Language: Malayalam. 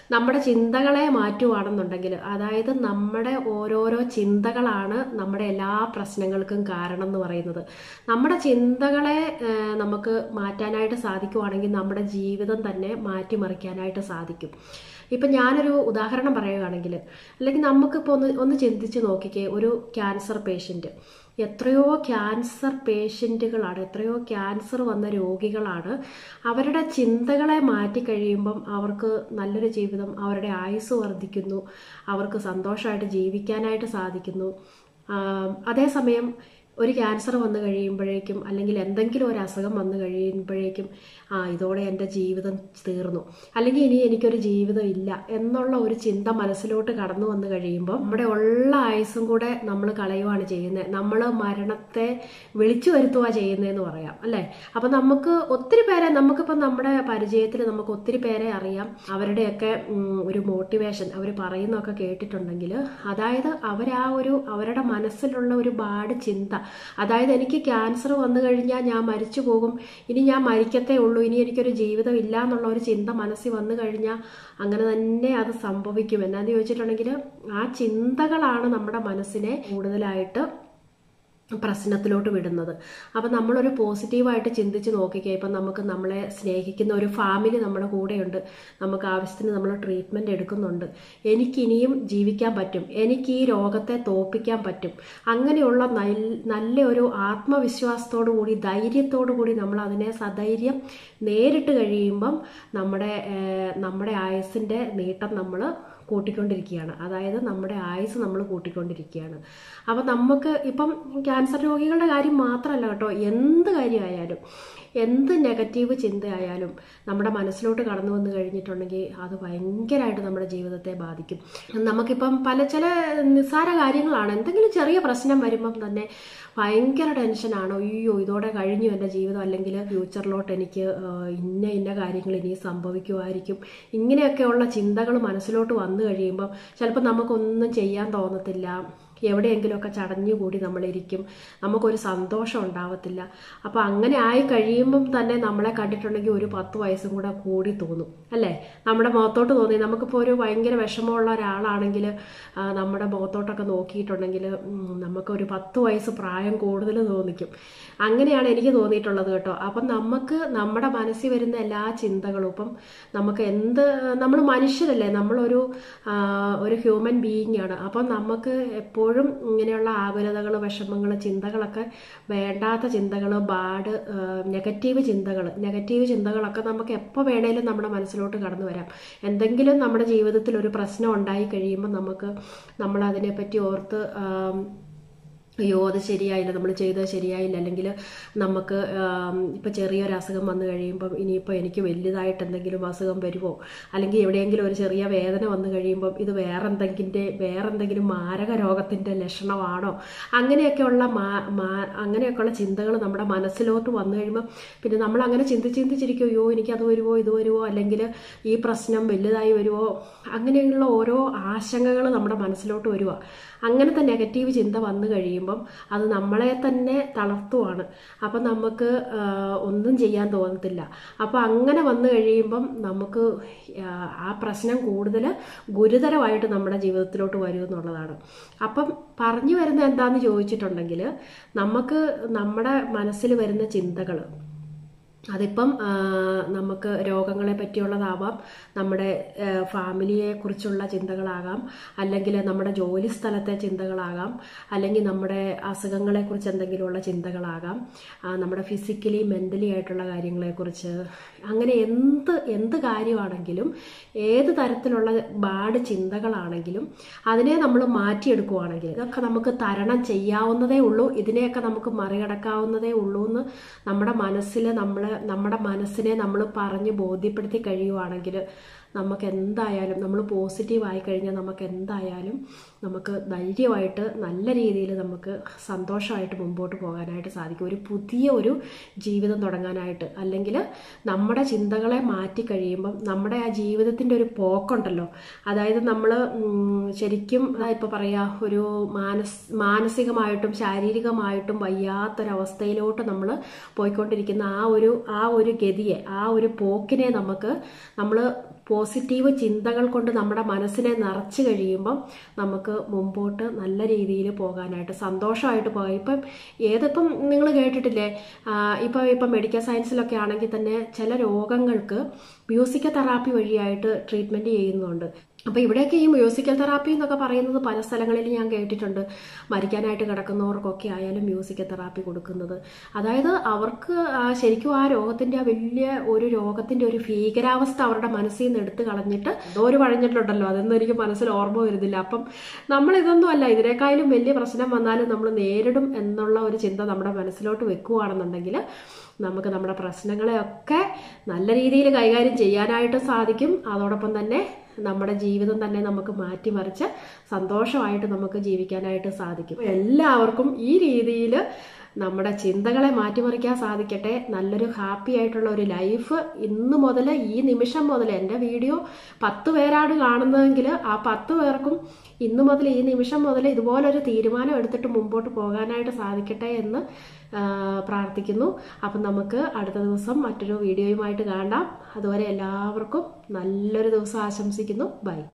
നമ്മുടെ ചിന്തകളെ മാറ്റുവാണെന്നുണ്ടെങ്കിൽ അതായത് നമ്മുടെ ഓരോരോ ചിന്തകളാണ് നമ്മുടെ എല്ലാ പ്രശ്നങ്ങൾക്കും കാരണം എന്ന് പറയുന്നത് നമ്മുടെ ചിന്തകളെ ഏഹ്, നമുക്ക് മാറ്റാനായിട്ട് സാധിക്കുവാണെങ്കിൽ നമ്മുടെ ജീവിതം തന്നെ മാറ്റിമറിക്കാനായിട്ട് സാധിക്കും ഇപ്പം ഞാനൊരു ഉദാഹരണം പറയുകയാണെങ്കിൽ അല്ലെങ്കിൽ നമുക്കിപ്പോൾ ഒന്ന് ഒന്ന് ചിന്തിച്ച് നോക്കിക്കേ ഒരു ക്യാൻസർ പേഷ്യൻ്റ് എത്രയോ ക്യാൻസർ പേഷ്യൻറ്റുകളാണ് എത്രയോ ക്യാൻസർ വന്ന രോഗികളാണ് അവരുടെ ചിന്തകളെ മാറ്റി കഴിയുമ്പം അവർക്ക് നല്ലൊരു ജീവിതം അവരുടെ ആയുസ് വർദ്ധിക്കുന്നു അവർക്ക് സന്തോഷമായിട്ട് ജീവിക്കാനായിട്ട് സാധിക്കുന്നു ആം, അതേസമയം ഒരു ക്യാൻസർ വന്നു കഴിയുമ്പോഴേക്കും അല്ലെങ്കിൽ എന്തെങ്കിലും ഒരു അസുഖം വന്നു കഴിയുമ്പോഴേക്കും ആ ഇതോടെ എൻ്റെ ജീവിതം തീർന്നു അല്ലെങ്കിൽ ഇനി എനിക്കൊരു ജീവിതം ഇല്ല എന്നുള്ള ഒരു ചിന്ത മനസ്സിലോട്ട് കടന്നു വന്നു കഴിയുമ്പോൾ നമ്മുടെ ഉള്ള ആയുസ്സും കൂടെ നമ്മൾ കളയുവാണ് ചെയ്യുന്നത് നമ്മൾ മരണത്തെ വിളിച്ചു വരുത്തുക ചെയ്യുന്നതെന്ന് പറയാം അല്ലേ അപ്പം നമുക്ക് ഒത്തിരി പേരെ നമുക്കിപ്പം നമ്മുടെ പരിചയത്തിൽ നമുക്ക് ഒത്തിരി പേരെ അറിയാം അവരുടെയൊക്കെ ഉം, ഒരു മോട്ടിവേഷൻ അവർ പറയുന്നതൊക്കെ കേട്ടിട്ടുണ്ടെങ്കിൽ അതായത് അവർ ആ ഒരു അവരുടെ മനസ്സിലുള്ള ഒരു ബാഡ് ചിന്ത അതായത് എനിക്ക് ക്യാൻസർ വന്നു കഴിഞ്ഞാൽ ഞാൻ മരിച്ചു പോകും ഇനി ഞാൻ മരിക്കത്തേ ഉള്ളൂ ഇനി എനിക്കൊരു ജീവിതം ഇല്ല എന്നുള്ള ഒരു ചിന്ത മനസ്സിൽ വന്നു കഴിഞ്ഞാൽ അങ്ങനെ തന്നെ അത് സംഭവിക്കും എന്നാന്ന് ചോദിച്ചിട്ടുണ്ടെങ്കിൽ ആ ചിന്തകളാണ് നമ്മുടെ മനസ്സിനെ കൂടുതലായിട്ട് പ്രശ്നത്തിലോട്ട് വിടുന്നത് അപ്പം നമ്മളൊരു പോസിറ്റീവായിട്ട് ചിന്തിച്ച് നോക്കിക്കേ ഇപ്പം നമുക്ക് നമ്മളെ സ്നേഹിക്കുന്ന ഒരു ഫാമിലി നമ്മുടെ കൂടെയുണ്ട് നമുക്ക് ആവശ്യത്തിന് നമ്മൾ ട്രീറ്റ്മെൻറ്റ് എടുക്കുന്നുണ്ട് എനിക്കിനിയും ജീവിക്കാൻ പറ്റും എനിക്ക് ഈ രോഗത്തെ തോപ്പിക്കാൻ പറ്റും അങ്ങനെയുള്ള നൽ- നല്ല ഒരു ആത്മവിശ്വാസത്തോടു കൂടി ധൈര്യത്തോടു കൂടി നമ്മൾ അതിനെ സധൈര്യം നേരിട്ട് കഴിയുമ്പം നമ്മുടെ ഏഹ്, നമ്മുടെ ആയുസിൻ്റെ നീട്ടം നമ്മൾ കൂട്ടിക്കൊണ്ടിരിക്കുകയാണ് അതായത് നമ്മുടെ ആയുസ് നമ്മൾ കൂട്ടിക്കൊണ്ടിരിക്കുകയാണ് അപ്പം നമുക്ക് ഇപ്പം ക്യാൻസർ രോഗികളുടെ കാര്യം മാത്രമല്ല കേട്ടോ എന്ത് കാര്യമായാലും എന്ത് നെഗറ്റീവ് ചിന്തയായാലും നമ്മുടെ മനസ്സിലോട്ട് കടന്നു വന്നു കഴിഞ്ഞിട്ടുണ്ടെങ്കിൽ അത് ഭയങ്കരമായിട്ട് നമ്മുടെ ജീവിതത്തെ ബാധിക്കും നമുക്കിപ്പം പല ചില നിസ്സാര കാര്യങ്ങളാണ് എന്തെങ്കിലും ചെറിയ പ്രശ്നം വരുമ്പം തന്നെ ഭയങ്കര ടെൻഷനാണ് അയ്യോ ഇതോടെ കഴിഞ്ഞു എൻ്റെ ജീവിതം അല്ലെങ്കിൽ ഫ്യൂച്ചറിലോട്ട് എനിക്ക് ആ, ഇന്ന ഇന്ന കാര്യങ്ങൾ ഇനി സംഭവിക്കുമായിരിക്കും ഇങ്ങനെയൊക്കെയുള്ള ചിന്തകൾ മനസ്സിലോട്ട് വന്നു കഴിയുമ്പം ചിലപ്പോൾ നമുക്കൊന്നും ചെയ്യാൻ തോന്നത്തില്ല എവിടെയെങ്കിലുമൊക്കെ ചടഞ്ഞുകൂടി നമ്മളിരിക്കും നമുക്കൊരു സന്തോഷം ഉണ്ടാവത്തില്ല അപ്പോൾ അങ്ങനെ ആയി കഴിയുമ്പം തന്നെ നമ്മളെ കണ്ടിട്ടുണ്ടെങ്കിൽ ഒരു പത്ത് വയസ്സും കൂടെ കൂടി തോന്നും അല്ലേ നമ്മുടെ മുഖത്തോട്ട് തോന്നി നമുക്കിപ്പോൾ ഒരു ഭയങ്കര വിഷമമുള്ള ഒരാളാണെങ്കിൽ ആ, നമ്മുടെ മുഖത്തോട്ടൊക്കെ നോക്കിയിട്ടുണ്ടെങ്കിൽ ഉം, നമുക്കൊരു പത്ത് വയസ്സ് പ്രായം കൂടുതൽ തോന്നിക്കും അങ്ങനെയാണ് എനിക്ക് തോന്നിയിട്ടുള്ളത് കേട്ടോ അപ്പം നമുക്ക് നമ്മുടെ മനസ്സിൽ വരുന്ന എല്ലാ ചിന്തകളും ഇപ്പം നമുക്ക് എന്ത് നമ്മൾ മനുഷ്യരല്ലേ നമ്മളൊരു ആ, ഒരു ഹ്യൂമൻ ബീയിങ് ആണ് അപ്പം നമുക്ക് എപ്പോഴും ഇങ്ങനെയുള്ള ആകുലതകൾ വിഷമങ്ങൾ ചിന്തകളൊക്കെ വേണ്ടാത്ത ചിന്തകൾ ബാഡ് നെഗറ്റീവ് ചിന്തകൾ നെഗറ്റീവ് ചിന്തകളൊക്കെ നമുക്ക് എപ്പോൾ വേണേലും നമ്മുടെ മനസ്സിലോട്ട് കടന്നു വരാം എന്തെങ്കിലും നമ്മുടെ ജീവിതത്തിൽ ഒരു പ്രശ്നം ഉണ്ടായി കഴിയുമ്പോൾ നമുക്ക് നമ്മൾ അതിനെപ്പറ്റി ഓർത്ത് ആം, അയ്യോ അത് ശരിയായില്ല നമ്മൾ ചെയ്തത് ശരിയായില്ല അല്ലെങ്കിൽ നമുക്ക് ഇപ്പോൾ ചെറിയൊരു അസുഖം വന്നു കഴിയുമ്പം ഇനിയിപ്പോൾ എനിക്ക് വലുതായിട്ട് എന്തെങ്കിലും അസുഖം വരുമോ അല്ലെങ്കിൽ എവിടെയെങ്കിലും ഒരു ചെറിയ വേദന വന്നു കഴിയുമ്പം ഇത് വേറെന്തെങ്കിൻ്റെ വേറെന്തെങ്കിലും മാരക രോഗത്തിൻ്റെ ലക്ഷണമാണോ അങ്ങനെയൊക്കെയുള്ള മാ മാ അങ്ങനെയൊക്കെയുള്ള ചിന്തകൾ നമ്മുടെ മനസ്സിലോട്ട് വന്നു കഴിയുമ്പോൾ പിന്നെ നമ്മൾ അങ്ങനെ ചിന്തിച്ച് ചിന്തിച്ചിരിക്കും അയ്യോ എനിക്കത് വരുമോ ഇത് വരുമോ അല്ലെങ്കിൽ ഈ പ്രശ്നം വലുതായി വരുമോ അങ്ങനെയുള്ള ഓരോ ആശങ്കകൾ നമ്മുടെ മനസ്സിലോട്ട് വരുക അങ്ങനത്തെ നെഗറ്റീവ് ചിന്ത വന്നു കഴിയുമ്പം അത് നമ്മളെ തന്നെ തളർത്തുവാണ് അപ്പം നമുക്ക് ആ, ഒന്നും ചെയ്യാൻ തോന്നത്തില്ല അപ്പം അങ്ങനെ വന്നു കഴിയുമ്പം നമുക്ക് ആ, ആ പ്രശ്നം കൂടുതൽ ഗുരുതരമായിട്ട് നമ്മുടെ ജീവിതത്തിലോട്ട് വരും എന്നുള്ളതാണ് അപ്പം പറഞ്ഞു വരുന്ന എന്താന്ന് ചോദിച്ചിട്ടുണ്ടെങ്കിൽ നമുക്ക് നമ്മുടെ മനസ്സിൽ വരുന്ന ചിന്തകൾ അതിപ്പം ആ, നമുക്ക് രോഗങ്ങളെ പറ്റിയുള്ളതാവാം നമ്മുടെ ആ, ഫാമിലിയെ കുറിച്ചുള്ള ചിന്തകളാകാം അല്ലെങ്കിൽ നമ്മുടെ ജോലി സ്ഥലത്തെ ചിന്തകളാകാം അല്ലെങ്കിൽ നമ്മുടെ അസുഖങ്ങളെക്കുറിച്ച് എന്തെങ്കിലുമുള്ള ചിന്തകളാകാം ആ, നമ്മുടെ ഫിസിക്കലി മെൻ്റലി ആയിട്ടുള്ള കാര്യങ്ങളെക്കുറിച്ച് അങ്ങനെ എന്ത് എന്ത് കാര്യമാണെങ്കിലും ഏത് തരത്തിലുള്ള ബാഡ് ചിന്തകളാണെങ്കിലും അതിനെ നമ്മൾ മാറ്റിയെടുക്കുവാണെങ്കിൽ ഇതൊക്കെ നമുക്ക് തരണം ചെയ്യാവുന്നതേ ഉള്ളൂ ഇതിനെയൊക്കെ നമുക്ക് മറികടക്കാവുന്നതേ ഉള്ളൂ എന്ന് നമ്മുടെ മനസ്സിൽ നമ്മൾ നമ്മുടെ മനസ്സിനെ നമ്മൾ പറഞ്ഞ് ബോധ്യപ്പെടുത്തി കഴിയുവാണെങ്കിൽ നമുക്ക് എന്തായാലും നമ്മൾ പോസിറ്റീവ് ആയി കഴിഞ്ഞാൽ നമുക്ക് എന്തായാലും നമുക്ക് ധൈര്യമായിട്ട് നല്ല രീതിയിൽ നമുക്ക് സന്തോഷമായിട്ട് മുമ്പോട്ട് പോകാനായിട്ട് സാധിക്കും ഒരു പുതിയ ഒരു ജീവിതം തുടങ്ങാനായിട്ട് അല്ലെങ്കിൽ നമ്മുടെ ചിന്തകളെ മാറ്റി കഴിയുമ്പം നമ്മുടെ ആ ജീവിതത്തിൻ്റെ ഒരു പോക്കുണ്ടല്ലോ അതായത് നമ്മൾ ശരിക്കും ഇപ്പോൾ പറയാ ഒരു മാനസ് മാനസികമായിട്ടും ശാരീരികമായിട്ടും വയ്യാത്തൊരവസ്ഥയിലോട്ട് നമ്മൾ പോയിക്കൊണ്ടിരിക്കുന്ന ആ ഒരു ആ ഒരു ഗതിയെ ആ ഒരു പോക്കിനെ നമുക്ക് നമ്മൾ പോസിറ്റീവ് ചിന്തകൾ കൊണ്ട് നമ്മുടെ മനസ്സിനെ നിറച്ചു കഴിയുമ്പം നമുക്ക് മുമ്പോട്ട് നല്ല രീതിയിൽ പോകാനായിട്ട് സന്തോഷമായിട്ട് പോകാം ഇപ്പം ഏതിപ്പം നിങ്ങൾ കേട്ടിട്ടില്ലേ ഇപ്പം ഇപ്പം മെഡിക്കൽ സയൻസിലൊക്കെ ആണെങ്കിൽ തന്നെ ചില രോഗങ്ങൾക്ക് മ്യൂസിക്കൽ തെറാപ്പി വഴിയായിട്ട് ട്രീറ്റ്മെൻറ്റ് ചെയ്യുന്നുണ്ട് അപ്പോൾ ഇവിടെയൊക്കെ ഈ മ്യൂസിക്കൽ തെറാപ്പി എന്നൊക്കെ പറയുന്നത് പല സ്ഥലങ്ങളിൽ ഞാൻ കേട്ടിട്ടുണ്ട് മരിക്കാനായിട്ട് കിടക്കുന്നവർക്കൊക്കെ ആയാലും മ്യൂസിക്കൽ തെറാപ്പി കൊടുക്കുന്നത് അതായത് അവർക്ക് ആ ശരിക്കും ആ രോഗത്തിൻ്റെ ആ വലിയ ഒരു രോഗത്തിൻ്റെ ഒരു ഭീകരാവസ്ഥ അവരുടെ മനസ്സിൽ നിന്ന് എടുത്തു കളഞ്ഞിട്ട് എന്തോ ഒരു പഴഞ്ഞിട്ടുണ്ടല്ലോ അതൊന്നും എനിക്ക് മനസ്സിൽ ഓർമ്മ വരുന്നില്ല അപ്പം നമ്മൾ ഇതൊന്നും അല്ല ഇതിനേക്കാളും വലിയ പ്രശ്നം വന്നാലും നമ്മൾ നേരിടും എന്നുള്ള ഒരു ചിന്ത നമ്മുടെ മനസ്സിലോട്ട് വെക്കുകയാണെന്നുണ്ടെങ്കിൽ നമുക്ക് നമ്മുടെ പ്രശ്നങ്ങളെയൊക്കെ നല്ല രീതിയിൽ കൈകാര്യം ചെയ്യാനായിട്ട് സാധിക്കും അതോടൊപ്പം തന്നെ നമ്മുടെ ജീവിതം തന്നെ നമുക്ക് മാറ്റിമറിച്ച് സന്തോഷമായിട്ട് നമുക്ക് ജീവിക്കാനായിട്ട് സാധിക്കും എല്ലാവർക്കും ഈ രീതിയിൽ നമ്മുടെ ചിന്തകളെ മാറ്റിമറിക്കാൻ സാധിക്കട്ടെ നല്ലൊരു ഹാപ്പി ആയിട്ടുള്ള ഒരു ലൈഫ് ഇന്ന് മുതൽ ഈ നിമിഷം മുതൽ എൻ്റെ വീഡിയോ പത്ത് പേരാണ് കാണുന്നതെങ്കിൽ ആ പത്ത് പേർക്കും ഇന്ന് മുതൽ ഈ നിമിഷം മുതൽ ഇതുപോലൊരു തീരുമാനം എടുത്തിട്ട് മുമ്പോട്ട് പോകാനായിട്ട് സാധിക്കട്ടെ എന്ന് പ്രാർത്ഥിക്കുന്നു അപ്പം നമുക്ക് അടുത്ത ദിവസം മറ്റൊരു വീഡിയോയുമായിട്ട് കാണാം അതുവരെ എല്ലാവർക്കും നല്ലൊരു ദിവസം ആശംസിക്കുന്നു ബൈ